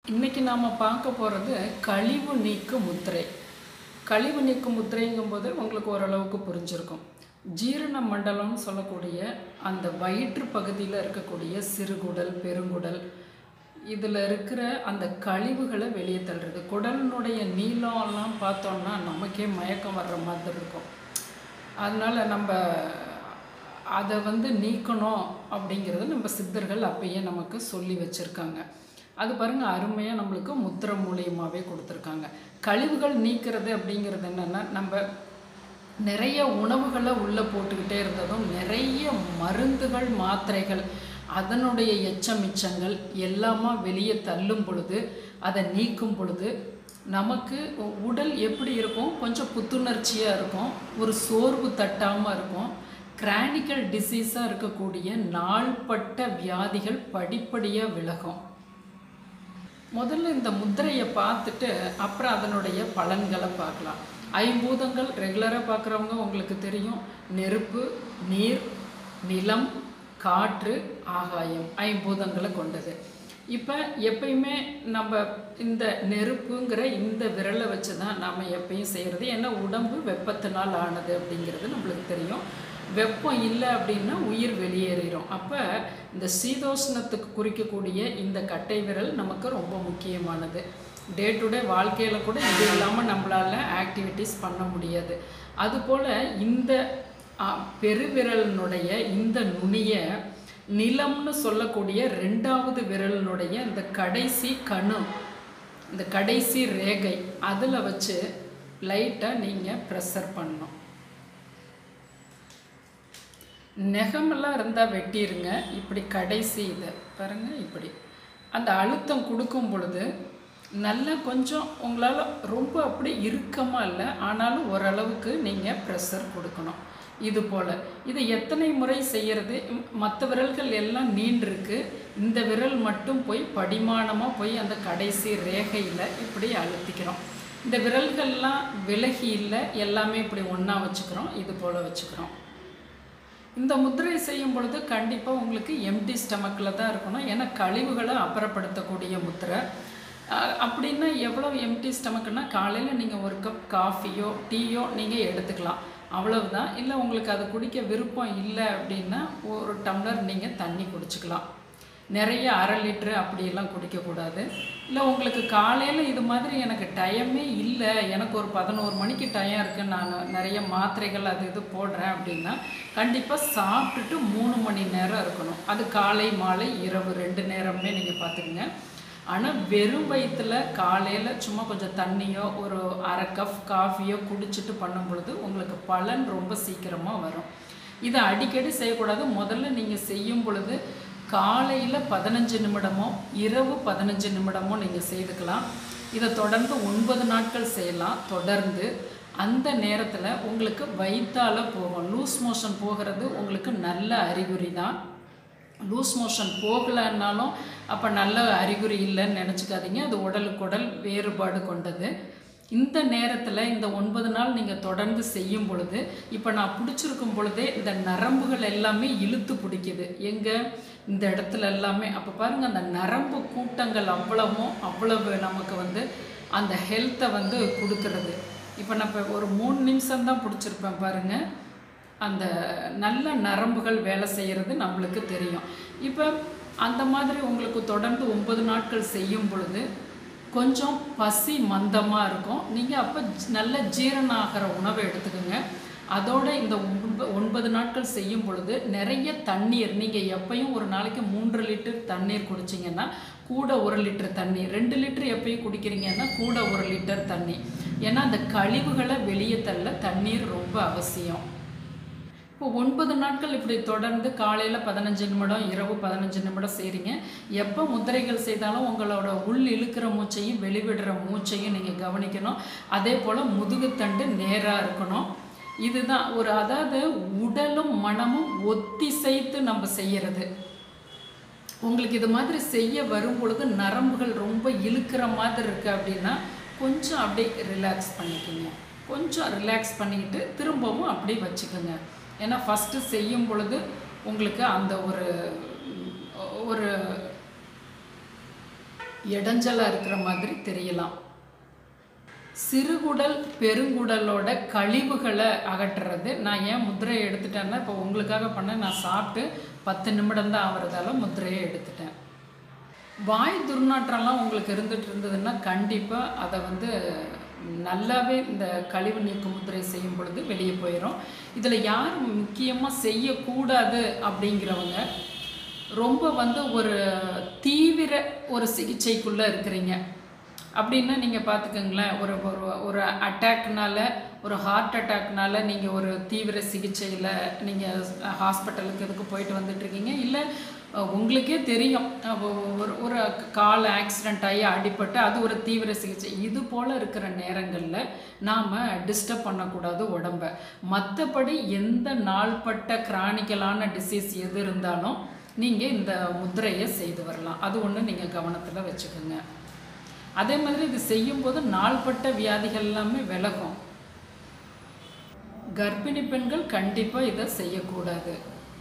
இன்னைக்கு நாம் பார்க்க போகிறது கழிவு நீக்கு முத்திரை கழிவு நீக்கு முத்திரைங்கும்போது உங்களுக்கு ஓரளவுக்கு புரிஞ்சிருக்கும் ஜீரண மண்டலம்னு சொல்லக்கூடிய அந்த வயிற்று பகுதியில் இருக்கக்கூடிய சிறுகுடல் பெருங்குடல் இதில் இருக்கிற அந்த கழிவுகளை வெளியே தள்ளுறது குடலினுடைய நீளம்லாம் பார்த்தோம்னா நமக்கே மயக்கம் வர்ற மாதிரி இருக்கும் அதனால் நம்ம அதை வந்து நீக்கணும் அப்படிங்கிறது நம்ம சித்தர்கள் அப்பயே நமக்கு சொல்லி வச்சுருக்காங்க அது பாருங்கள் அருமையாக நம்மளுக்கு முத்திரை மூலியமாகவே கொடுத்துருக்காங்க கழிவுகள் நீக்கிறது அப்படிங்கிறது என்னென்னா நம்ம நிறைய உணவுகளை உள்ளே போட்டுக்கிட்டே இருந்ததும் நிறைய மருந்துகள் மாத்திரைகள் அதனுடைய எச்சமிச்சங்கள் எல்லாமா வெளியே தள்ளும் பொழுது அதை நீக்கும் பொழுது நமக்கு உடல் எப்படி இருக்கும் கொஞ்சம் புத்துணர்ச்சியாக இருக்கும் ஒரு சோர்வு தட்டாமல் இருக்கும் கிரானிக்கல் டிசீஸாக இருக்கக்கூடிய நாள்பட்ட வியாதிகள் படிப்படியாக விலகும் முதல்ல இந்த முத்திரையை பார்த்துட்டு அப்புறம் அதனுடைய பலன்களை பார்க்கலாம் ஐம்பூதங்கள் ரெகுலராக பார்க்குறவங்க உங்களுக்கு தெரியும் நெருப்பு நீர் நிலம் காற்று ஆகாயம் ஐம்பூதங்களை கொண்டது இப்போ எப்பயுமே நம்ம இந்த நெருப்புங்கிற இந்த விரலை வச்சு தான் நாம் எப்பயும் செய்கிறது ஏன்னா உடம்பு வெப்பத்தினால் ஆனது அப்படிங்கிறது நம்மளுக்கு தெரியும் வெப்பம் இல்லை அப்படின்னா உயிர் வெளியேறிடும் அப்போ இந்த சீதோஷ்ணத்துக்கு குறிக்கக்கூடிய இந்த கட்டை விரல் நமக்கு ரொம்ப முக்கியமானது டே டு டே வாழ்க்கையில் கூட இது இல்லாமல் நம்மளால் ஆக்டிவிட்டீஸ் பண்ண முடியாது அதுபோல் இந்த பெருவிரலினுடைய இந்த நுனியை நிலம்னு சொல்லக்கூடிய ரெண்டாவது விரலினுடைய இந்த கடைசி கணு இந்த கடைசி ரேகை அதில் வச்சு லைட்டாக நீங்கள் ப்ரெஷர் பண்ணணும் நெகமெல்லாம் இருந்தால் வெட்டிடுங்க இப்படி கடைசி இதை பாருங்கள் இப்படி அந்த அழுத்தம் கொடுக்கும் பொழுது நல்லா கொஞ்சம் உங்களால் ரொம்ப அப்படி இறுக்கமாக இல்லை ஆனாலும் ஓரளவுக்கு நீங்கள் ப்ரெஷர் கொடுக்கணும் இது போல் இதை எத்தனை முறை செய்கிறது மற்ற விரல்கள் எல்லாம் நீண்டிருக்கு இந்த விரல் மட்டும் போய் படிமானமாக போய் அந்த கடைசி ரேகையில் இப்படி அழுத்திக்கிறோம் இந்த விரல்கள்லாம் விலகி இல்லை எல்லாமே இப்படி ஒன்றா வச்சுக்கிறோம் இது போல் வச்சுக்கிறோம் இந்த முத்திரை செய்யும் பொழுது கண்டிப்பாக உங்களுக்கு எம்டி ஸ்டமக்கில் தான் இருக்கணும் ஏன்னா கழிவுகளை அப்புறப்படுத்தக்கூடிய முத்திரை அப்படின்னா எவ்வளோ எம்டி ஸ்டமக்குன்னா காலையில் நீங்கள் ஒரு கப் காஃபியோ டீயோ நீங்கள் எடுத்துக்கலாம் அவ்வளவுதான் இல்லை உங்களுக்கு அது குடிக்க விருப்பம் இல்லை அப்படின்னா ஒரு டம்ளர் நீங்கள் தண்ணி குடிச்சிக்கலாம் நிறைய அரை லிட்ரு அப்படியெல்லாம் குடிக்கக்கூடாது இல்லை உங்களுக்கு காலையில் இது மாதிரி எனக்கு டைமே இல்லை எனக்கு ஒரு பதினோரு மணிக்கு டைம் இருக்குது நான் நிறைய மாத்திரைகள் அது இது போடுறேன் அப்படின்னா கண்டிப்பாக சாப்பிட்டுட்டு மூணு மணி நேரம் இருக்கணும் அது காலை மாலை இரவு ரெண்டு நேரமே நீங்கள் பார்த்துக்குங்க ஆனால் வெறும் வயிற்றில் காலையில் சும்மா கொஞ்சம் தண்ணியோ ஒரு அரை கப் காஃபியோ குடிச்சிட்டு பண்ணும் பொழுது உங்களுக்கு பலன் ரொம்ப சீக்கிரமாக வரும் இதை அடிக்கடி செய்யக்கூடாது முதல்ல நீங்கள் செய்யும் பொழுது காலையில் பதினஞ்சு நிமிடமோ இரவு பதினஞ்சு நிமிடமோ நீங்கள் செய்துக்கலாம் இதை தொடர்ந்து ஒன்பது நாட்கள் செய்யலாம் தொடர்ந்து அந்த நேரத்தில் உங்களுக்கு வயிற்றால் போகும் லூஸ் மோஷன் போகிறது உங்களுக்கு நல்ல அறிகுறி தான் லூஸ் மோஷன் போகலைன்னாலும் அப்போ நல்ல அறிகுறி இல்லைன்னு நினச்சிக்காதீங்க அது உடலுக்கு உடல் வேறுபாடு கொண்டது இந்த நேரத்தில் இந்த ஒன்பது நாள் நீங்கள் தொடர்ந்து செய்யும் பொழுது இப்போ நான் பிடிச்சிருக்கும் பொழுதே இந்த நரம்புகள் எல்லாமே இழுத்து பிடிக்குது எங்கே இந்த இடத்துல எல்லாமே அப்போ பாருங்கள் அந்த நரம்பு கூட்டங்கள் அவ்வளவும் அவ்வளவு நமக்கு வந்து அந்த ஹெல்த்தை வந்து கொடுக்கறது இப்போ நான் இப்போ ஒரு மூணு நிமிஷம் தான் பிடிச்சிருப்பேன் பாருங்கள் அந்த நல்ல நரம்புகள் வேலை செய்கிறது நம்மளுக்கு தெரியும் இப்போ அந்த மாதிரி உங்களுக்கு தொடர்ந்து ஒன்பது நாட்கள் செய்யும் பொழுது கொஞ்சம் பசி மந்தமாக இருக்கும் நீங்கள் அப்போ நல்ல ஜீரணம் ஆகிற உணவை எடுத்துக்கோங்க அதோட இந்த ஒன்ப ஒன்பது நாட்கள் செய்யும் பொழுது நிறைய தண்ணீர் நீங்கள் எப்பயும் ஒரு நாளைக்கு மூன்று லிட்டர் தண்ணீர் குடிச்சிங்கன்னா கூட ஒரு லிட்டர் தண்ணி ரெண்டு லிட்டர் எப்பயும் குடிக்கிறீங்கன்னா கூட ஒரு லிட்டர் தண்ணி ஏன்னா அந்த கழிவுகளை வெளியே தள்ள தண்ணீர் ரொம்ப அவசியம் இப்போ ஒன்பது நாட்கள் இப்படி தொடர்ந்து காலையில் பதினஞ்சு நிமிடம் இரவு பதினஞ்சு நிமிடம் செய்கிறீங்க எப்போ முத்திரைகள் செய்தாலும் உங்களோட உள் இழுக்கிற மூச்சையும் வெளிவிடுற மூச்சையும் நீங்கள் கவனிக்கணும் அதே போல் முதுகுத்தண்டு நேராக இருக்கணும் இதுதான் ஒரு அதாவது உடலும் மனமும் ஒத்திசைத்து நம்ம செய்கிறது உங்களுக்கு இது மாதிரி செய்ய வரும் பொழுது நரம்புகள் ரொம்ப இழுக்கிற மாதிரி இருக்குது அப்படின்னா கொஞ்சம் அப்படியே ரிலாக்ஸ் பண்ணிக்கோங்க கொஞ்சம் ரிலாக்ஸ் பண்ணிக்கிட்டு திரும்பவும் அப்படியே வச்சுக்கோங்க ஏன்னா ஃபஸ்ட்டு செய்யும் பொழுது உங்களுக்கு அந்த ஒரு ஒரு இடைஞ்சலாக இருக்கிற மாதிரி தெரியலாம் சிறுகுடல் பெருங்குடலோட கழிவுகளை அகற்றுறது நான் ஏன் முத்திரையை எடுத்துட்டேன்னா இப்போ உங்களுக்காக பண்ண நான் சாப்பிட்டு பத்து நிமிடம் தான் ஆகிறதால முத்திரையை எடுத்துட்டேன் வாய் துர்நாற்றம்லாம் உங்களுக்கு இருந்துட்டு இருந்ததுன்னா கண்டிப்பாக அதை வந்து நல்லாவே இந்த கழிவு நீக்க முத்திரை செய்யும் பொழுது வெளியே போயிடும் இதில் யார் முக்கியமாக செய்யக்கூடாது அப்படிங்கிறவங்க ரொம்ப வந்து ஒரு தீவிர ஒரு சிகிச்சைக்குள்ளே இருக்கிறீங்க அப்படின்னா நீங்கள் பார்த்துக்கோங்களேன் ஒரு ஒரு ஒரு அட்டாக்னால ஒரு ஹார்ட் அட்டாக்னால நீங்கள் ஒரு தீவிர சிகிச்சையில் நீங்கள் ஹாஸ்பிட்டலுக்கு இதுக்கு போயிட்டு வந்துட்டுருக்கீங்க இல்லை அஹ், உங்களுக்கே தெரியும் அஹ், ஒரு ஒரு கால் ஆக்சிடெண்ட் ஆகி அடிபட்டு அது ஒரு தீவிர சிகிச்சை இது போல் இருக்கிற நேரங்களில் நாம் டிஸ்டர்ப் பண்ணக்கூடாது உடம்ப மற்றபடி எந்த நாள்பட்ட கிரானிக்கலான டிசீஸ் எது இருந்தாலும் நீங்கள் இந்த முத்திரையை செய்து வரலாம் அது ஒன்று நீங்கள் கவனத்தில் வச்சுக்கோங்க அதே மாதிரி இது செய்யும்போது நாள்பட்ட வியாதிகள் எல்லாமே விலகும் கர்ப்பிணி பெண்கள் கண்டிப்பாக இதை செய்யக்கூடாது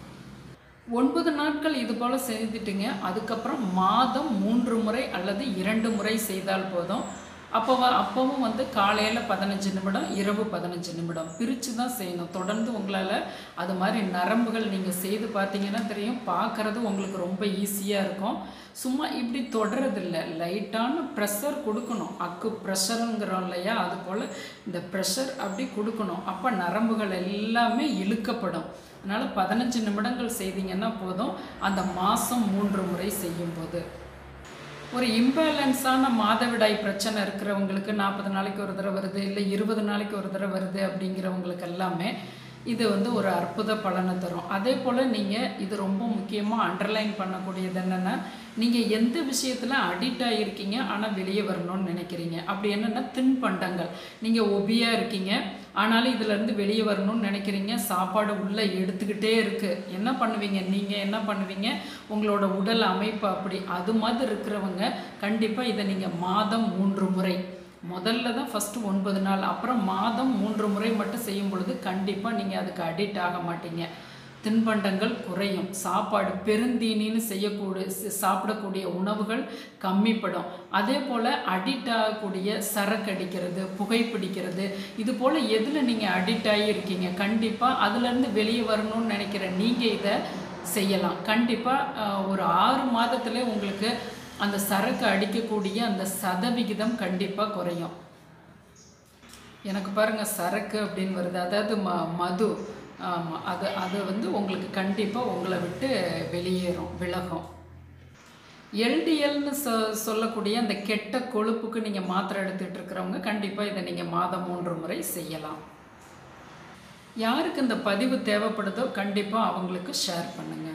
ஒன்பது நாட்கள் இது போல் செய்துட்டுங்க அதுக்கப்புறம் மாதம் மூன்று முறை அல்லது இரண்டு முறை செய்தால் போதும் அப்போ வ- அப்பவும் வந்து காலையில் பதினஞ்சு நிமிடம் இரவு பதினஞ்சு நிமிடம் பிரித்து தான் செய்யணும் தொடர்ந்து உங்களால் அது மாதிரி நரம்புகள் நீங்கள் செய்து பார்த்தீங்கன்னா தெரியும் பார்க்குறது உங்களுக்கு ரொம்ப ஈஸியாக இருக்கும் சும்மா இப்படி தொடறதில்ல லைட்டான ப்ரெஷர் கொடுக்கணும் அக்கு ப்ரெஷருங்கிறோம் இல்லையா அது போல் இந்த ப்ரெஷர் அப்படி கொடுக்கணும் அப்போ நரம்புகள் எல்லாமே இழுக்கப்படும் அதனால் பதினஞ்சு நிமிடங்கள் செய்தீங்கன்னா போதும் அந்த மாதம் மூன்று முறை செய்யும்போது ஒரு இம்பேலன்ஸான மாதவிடாய் பிரச்சனை இருக்கிறவங்களுக்கு நாற்பது நாளைக்கு ஒரு தடவை வருது இல்லை இருபது நாளைக்கு ஒரு தடவை வருது அப்படிங்கிறவங்களுக்கு எல்லாமே இது வந்து ஒரு அற்புத பலனை தரும் அதே போல் நீங்கள் இது ரொம்ப முக்கியமாக அண்டர்லைன் பண்ணக்கூடியது என்னென்னா நீங்கள் எந்த விஷயத்தில் அடிக்ட் ஆகிருக்கீங்க ஆனால் வெளியே வரணும்னு நினைக்கிறீங்க அப்படி என்னென்னா தின்பண்டங்கள் நீங்கள் ஒபியாக இருக்கீங்க ஆனாலும் இதுலேருந்து வெளியே வரணும்னு நினைக்கிறீங்க சாப்பாடு உள்ளே எடுத்துக்கிட்டே இருக்குது என்ன பண்ணுவீங்க நீங்கள் என்ன பண்ணுவீங்க உங்களோட உடல் அமைப்பு அப்படி அது மாதிரி இருக்கிறவங்க கண்டிப்பாக இதை நீங்கள் மாதம் மூன்று முறை முதல்ல தான் ஃபஸ்ட்டு ஒன்பது நாள் அப்புறம் மாதம் மூன்று முறை மட்டும் செய்யும் பொழுது கண்டிப்பாக நீங்கள் அதுக்கு அடிக்ட் ஆக மாட்டீங்க தின்பண்டங்கள் குறையும் சாப்பாடு பெருந்தீனின்னு செய்யக்கூடிய ச- சாப்பிடக்கூடிய உணவுகள் கம்மிப்படும் அதே போல் அடிக்ட் ஆகக்கூடிய சரக்கு அடிக்கிறது புகைப்பிடிக்கிறது இது போல் எதில் நீங்கள் அடிக்ட் ஆகி இருக்கீங்க கண்டிப்பாக அதுலேருந்து வெளியே வரணும்னு நினைக்கிற நீங்கள் இதை செய்யலாம் கண்டிப்பாக ஒரு ஆறு மாதத்துல உங்களுக்கு அந்த சரக்கு அடிக்கக்கூடிய அந்த சதவிகிதம் கண்டிப்பாக குறையும் எனக்கு பாருங்க சரக்கு அப்படின்னு வருது அதாவது ம மது ஆமாம் அது அது வந்து உங்களுக்கு கண்டிப்பாக உங்களை விட்டு வெளியேறும் விலகும் எல்டிஎல்னு சொ சொல்லக்கூடிய அந்த கெட்ட கொழுப்புக்கு நீங்கள் மாத்திரை எடுத்துகிட்டு இருக்கிறவங்க கண்டிப்பாக இதை நீங்கள் மாதம் மூன்று முறை செய்யலாம் யாருக்கு இந்த பதிவு தேவைப்படுதோ கண்டிப்பாக அவங்களுக்கு ஷேர் பண்ணுங்கள்